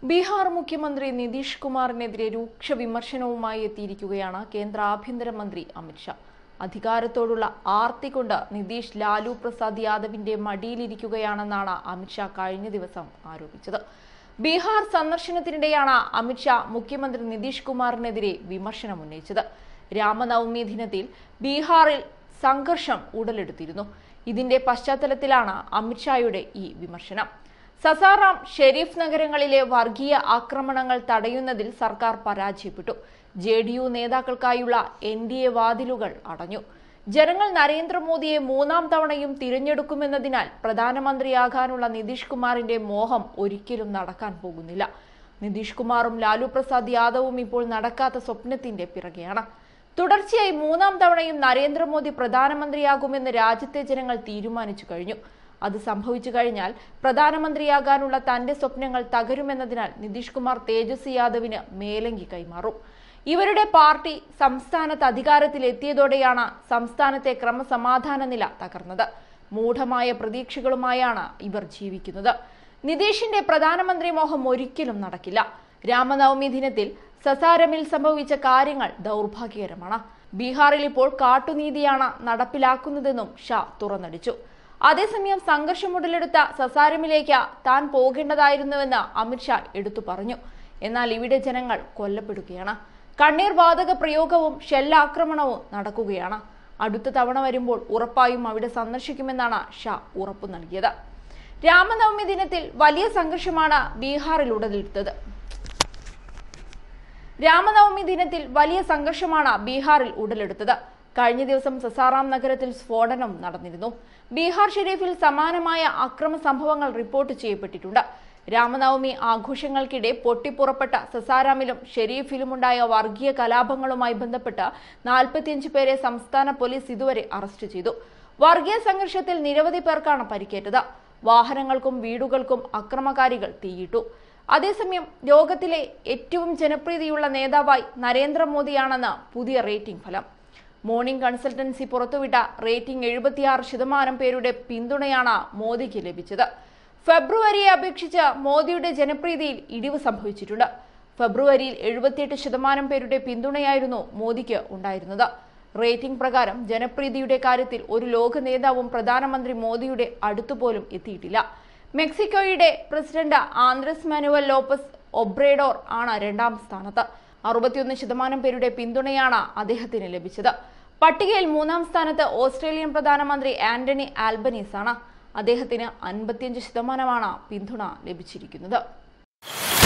ബീഹാർ മുഖ്യമന്ത്രി നിതീഷ് കുമാറിനെതിരെ രൂക്ഷ വിമർശനവുമായി എത്തിയിരിക്കുകയാണ് കേന്ദ്ര ആഭ്യന്തരമന്ത്രി അമിത്ഷാ അധികാരത്തോടുള്ള ആർത്തി കൊണ്ട് നിതീഷ് ലാലു പ്രസാദ് യാദവിന്റെ മടിയിലിരിക്കുകയാണെന്നാണ് അമിത്ഷാ കഴിഞ്ഞ ദിവസം ആരോപിച്ചത് ബീഹാർ സന്ദർശനത്തിനിടെയാണ് അമിത്ഷാ മുഖ്യമന്ത്രി നിതീഷ് കുമാറിനെതിരെ വിമർശനം ഉന്നയിച്ചത് രാമനവമി ദിനത്തിൽ ബീഹാറിൽ സംഘർഷം ഉടലെടുത്തിരുന്നു ഇതിന്റെ പശ്ചാത്തലത്തിലാണ് അമിത്ഷായുടെ ഈ വിമർശനം സസാറാം ഷെരീഫ് നഗരങ്ങളിലെ വർഗീയ ആക്രമണങ്ങൾ തടയുന്നതിൽ സർക്കാർ പരാജയപ്പെട്ടു ജെ ഡി യു നേതാക്കൾക്കായുള്ള എൻ ഡി എ വാതിലുകൾ അടഞ്ഞു ജനങ്ങൾ നരേന്ദ്രമോദിയെ മൂന്നാം തവണയും തിരഞ്ഞെടുക്കുമെന്നതിനാൽ പ്രധാനമന്ത്രിയാകാനുള്ള നിതീഷ് കുമാറിന്റെ മോഹം ഒരിക്കലും നടക്കാൻ പോകുന്നില്ല നിതീഷ് കുമാറും ലാലു പ്രസാദ് യാദവും ഇപ്പോൾ നടക്കാത്ത സ്വപ്നത്തിന്റെ പിറകെയാണ് തുടർച്ചയായി മൂന്നാം തവണയും നരേന്ദ്രമോദി പ്രധാനമന്ത്രിയാകുമെന്ന് രാജ്യത്തെ ജനങ്ങൾ തീരുമാനിച്ചു കഴിഞ്ഞു അത് സംഭവിച്ചു കഴിഞ്ഞാൽ പ്രധാനമന്ത്രിയാകാനുള്ള തന്റെ സ്വപ്നങ്ങൾ തകരുമെന്നതിനാൽ നിതീഷ് കുമാർ തേജസ്വി യാദവിന് മേലങ്കി കൈമാറും ഇവരുടെ പാർട്ടി സംസ്ഥാനത്ത് അധികാരത്തിലെത്തിയതോടെയാണ് സംസ്ഥാനത്തെ ക്രമസമാധാന നില തകർന്നത് മൂഢമായ പ്രതീക്ഷകളുമായാണ് ഇവർ ജീവിക്കുന്നത് നിതീഷിന്റെ പ്രധാനമന്ത്രി മോഹം ഒരിക്കലും നടക്കില്ല രാമനവമി ദിനത്തിൽ സസാരമിൽ സംഭവിച്ച കാര്യങ്ങൾ ദൗർഭാഗ്യകരമാണ് ബീഹാറിൽ ഇപ്പോൾ കാട്ടുനീതിയാണ് നടപ്പിലാക്കുന്നതെന്നും ഷാ തുറന്നടിച്ചു അതേസമയം സംഘർഷം ഉടലെടുത്ത സസാരമിലേക്ക് താൻ പോകേണ്ടതായിരുന്നുവെന്ന് അമിത്ഷാ എടുത്തു പറഞ്ഞു എന്നാൽ ഇവിടെ ജനങ്ങൾ കൊല്ലപ്പെടുകയാണ് കണ്ണീർ വാതക പ്രയോഗവും ഷെല്ലാക്രമണവും നടക്കുകയാണ് അടുത്ത തവണ വരുമ്പോൾ ഉറപ്പായും അവിടെ സന്ദർശിക്കുമെന്നാണ് ഷാ ഉറപ്പു നൽകിയത് രാമനവമി ദിനത്തിൽ വലിയ സംഘർഷമാണ് ബീഹാറിൽ ഉടലെടുത്തത് രാമനവമി ദിനത്തിൽ വലിയ സംഘർഷമാണ് ബീഹാറിൽ ഉടലെടുത്തത് കഴിഞ്ഞ ദിവസം സസാറാം നഗരത്തിൽ സ്ഫോടനം നടന്നിരുന്നു ബീഹാർ ഷെരീഫിൽ സമാനമായ അക്രമ സംഭവങ്ങൾ റിപ്പോർട്ട് ചെയ്യപ്പെട്ടിട്ടുണ്ട് രാമനവമി ആഘോഷങ്ങൾക്കിടെ പൊട്ടിപ്പുറപ്പെട്ട സസാരാമിലും ഷെരീഫിലുമുണ്ടായ വർഗീയ കലാപങ്ങളുമായി ബന്ധപ്പെട്ട് നാൽപ്പത്തിയഞ്ച് പേരെ സംസ്ഥാന പോലീസ് ഇതുവരെ അറസ്റ്റ് ചെയ്തു വർഗീയ സംഘർഷത്തിൽ നിരവധി പേർക്കാണ് പരിക്കേറ്റത് വാഹനങ്ങൾക്കും വീടുകൾക്കും അക്രമകാരികൾ തീയിട്ടു അതേസമയം ലോകത്തിലെ ഏറ്റവും ജനപ്രീതിയുള്ള നേതാവായി നരേന്ദ്രമോദിയാണെന്ന് പുതിയ റേറ്റിംഗ് ഫലം മോർണിംഗ് കൺസൾട്ടൻസി പുറത്തുവിട്ട റേറ്റിംഗ് എഴുപത്തിയാറ് ശതമാനം പേരുടെ പിന്തുണയാണ് മോദിക്ക് ലഭിച്ചത് ഫെബ്രുവരിയെ അപേക്ഷിച്ച് മോദിയുടെ ജനപ്രീതിയിൽ ഇടിവ് സംഭവിച്ചിട്ടുണ്ട് ഫെബ്രുവരിയിൽ എഴുപത്തിയെട്ട് ശതമാനം പേരുടെ പിന്തുണയായിരുന്നു മോദിക്ക് ഉണ്ടായിരുന്നത് റേറ്റിംഗ് പ്രകാരം ജനപ്രീതിയുടെ കാര്യത്തിൽ ഒരു ലോക നേതാവും പ്രധാനമന്ത്രി മോദിയുടെ അടുത്തുപോലും എത്തിയിട്ടില്ല മെക്സിക്കോയുടെ president Andres Manuel Lopez Obrador ആണ് രണ്ടാം സ്ഥാനത്ത് അറുപത്തിയൊന്ന് ശതമാനം പേരുടെ പിന്തുണയാണ് അദ്ദേഹത്തിന് ലഭിച്ചത് പട്ടികയിൽ മൂന്നാം സ്ഥാനത്ത് ഓസ്ട്രേലിയൻ പ്രധാനമന്ത്രി ആന്റണി ആൽബനീസ് ആണ് അദ്ദേഹത്തിന് അൻപത്തിയഞ്ച് ശതമാനമാണ് പിന്തുണ ലഭിച്ചിരിക്കുന്നത്